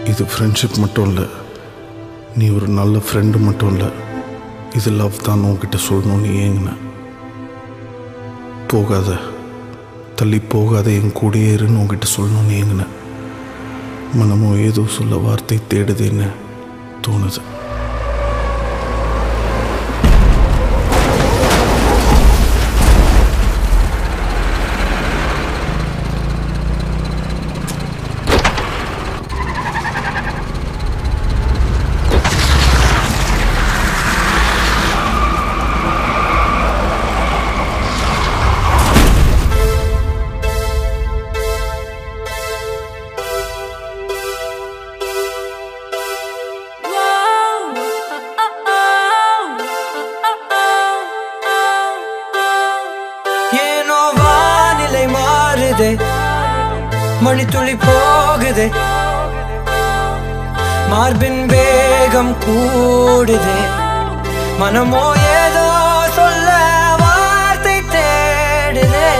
இது ஃப்ரெண்ட்ஷிப் மட்டும் இல்லை நீ ஒரு நல்ல ஃப்ரெண்டு மட்டும் இல்லை இது லவ் தான் உன்கிட்ட சொல்லணும்னு ஏங்கினேன் போகாத தள்ளி போகாத என் கூடயே இருன்னு உன்கிட்ட சொல்லணும்னு ஏங்கினேன் மனமும் ஏதோ சொல்ல வார்த்தை தேடுதேன்னு தோணுது ஏனோ வானிலை மாறுதே மணித்துளி போகுதே மார்பின் வேகம் கூடுதே மனமோ ஏதோ சொல்ல வார்த்தை தேடுதே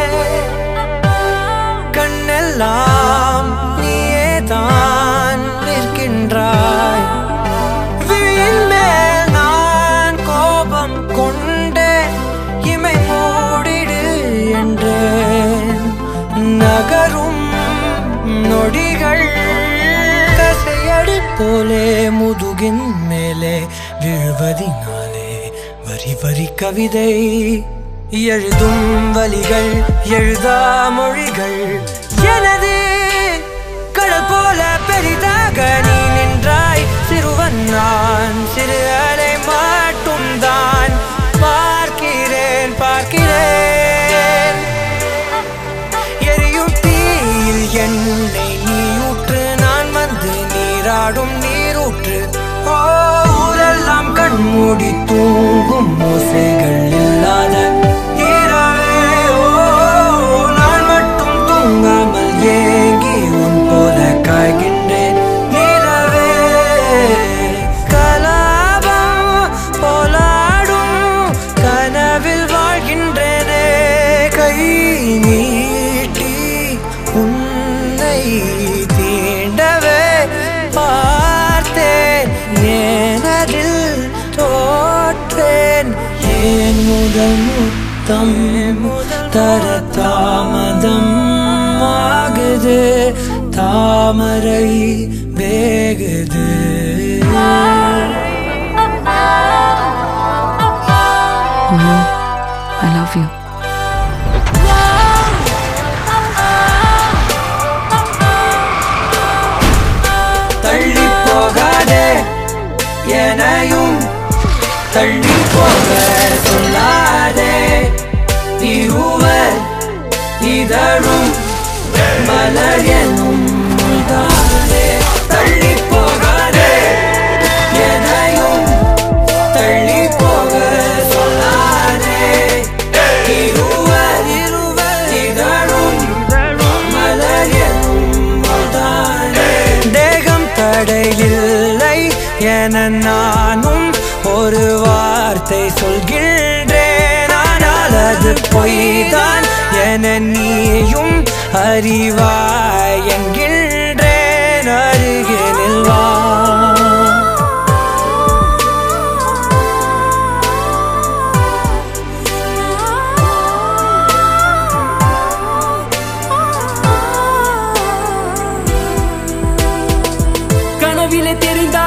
கண்ணெல்லாம் நீயே தான் நிற்கின்றாய் விழியின் மேல் நான் கோபம் கொண்டேன் இமை மூடிடு என்றேன் நகரும் நொடிகள் கசையடி போலே முதுகின் மேலே விழுவதினாலே வரி வரி கவிதை எழுதும் வலிகள் எழுதா மொழிகள் எனது கடல் போல பெரிதாக நீ நின்றாய் சிறுவன் நான் சிறு அலை மட்டும் தான் பார்க்கிறேன் பார்க்கிறேன் எரியும் தீயில் என்னை நீ ஊற்று நான் வந்து நீராடும் நீரூற்று ஓ ஊரெல்லாம் கண்மூடி தூங்கும் ஓசைகள் இல்லாத இரவே ஓ நான் மட்டும் தூங்காமல் ஏங்கி உன் போல காய்கின்றேன் நிலவே கலாபம் போலாடும் கனவில் வாழ்கின்றேனே கை நீட்டி உன்னை தீண்டவே பார்த்தேன் ஏனதில் தோற்றேன் ஏன் முதல் முத்தம் தர தாமதம் ஆகுது தாமரை வேகுது I love you. தள்ளி போகாதே எனையும் தள்ளி போக சொல்லாதே இருவர் இதழும் மலர் எனும் முள்தானே தள்ளி போகாதே எனையும் தள்ளி போக சொல்லாதே இருவர் இருவர் இதழும் மலர் எனும் முள்தானே தேகம் தடையில்லை என நானும் ஒரு வார்த்தை சொல்கின்றேன் ஆனால் அது பொய்தான் என நீயும் அறிவாய் என்கின்றேன் அருகினில் வா கனவிலே தெரிந்தா